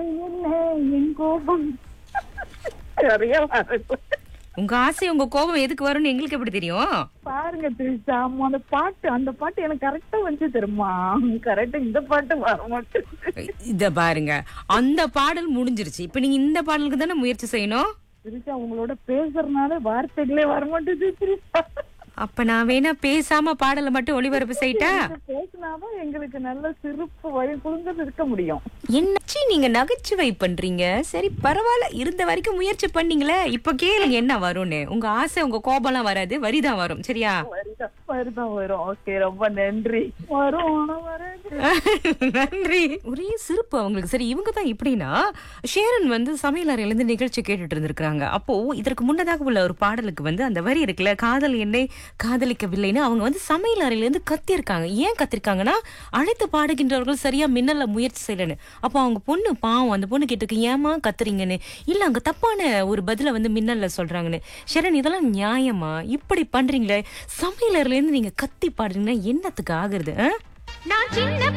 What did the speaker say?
என்ன என் கோபம் நிறைய வருது. உங்க ஆசை உங்க கோபம் எதுக்கு வரும்னு எங்களுக்கு எப்படி தெரியும் பாருங்க திரிஷா அம்மா, அந்த பாட்டு அந்த பாட்டு எனக்கு கரெக்டா வந்து தெரியுமா கரெக்டா இந்த பாட்டு வர மாட்டேங்குது இத பாருங்க அந்த பாடல் முடிஞ்சிருச்சு இப்ப நீங்க இந்த பாடலுக்கு தானே முயற்சி செய்யணும் திரிஷா உங்களோட பேசுறதுனால வார்த்தைகளே வர மாட்டேங்குது திரிஷா அப்ப நான் வேணா பேசாம பாடலை மட்டும் ஒளிபரப்பு செய்யிட்டா நீங்க பேசினாதான் எங்களுக்கு நல்ல சிரிப்பு வழி குழுந்தது இருக்க முடியும் என்னச்சி நீங்க நகைச்சுவை பண்றீங்க சரி பரவாயில்ல இருந்த வரைக்கும் முயற்சி பண்ணீங்களே இப்ப கேளுங்க என்ன வரும்னு உங்க ஆசை உங்க கோபம்லாம் வராது வரிதான் வரும் சரியா வருதா வருதான் வரும் ஓகே ரொம்ப நன்றி வரும் ஆனா வராது நன்றி ஒரே சிரிப்பு அவங்களுக்கு சரி இவங்க தான் இப்படின்னா ஷேரன் வந்து சமையல் அறையில இருந்து நிகழ்ச்சி கேட்டுட்டு இருந்திருக்காங்க அப்போ இதற்கு முன்னதாக உள்ள ஒரு பாடலுக்கு வந்து அந்த வரி இருக்குல்ல காதல் என்னை காதலிக்கவில்லைன்னு அவங்க வந்து சமையல் அறையில இருந்து கத்திருக்காங்க ஏன் கத்திருக்காங்கன்னா அழைத்து பாடுகின்றவர்கள் சரியா மின்னல முயற்சி செய்யலன்னு அப்போ அவங்க பொண்ணு பாவம் அந்த பொண்ணு கேட்டிருக்கு ஏமா கத்துறீங்கன்னு இல்ல அங்க தப்பான ஒரு பதில வந்து மின்னல்ல சொல்றாங்கன்னு ஷரண் இதெல்லாம் நியாயமா இப்படி பண்றீங்களே சமையல் அறையில இருந்து நீங்க கத்தி பாடுறீங்கன்னா என்னத்துக்கு ஆகுறது ஆ? நான் சின்ன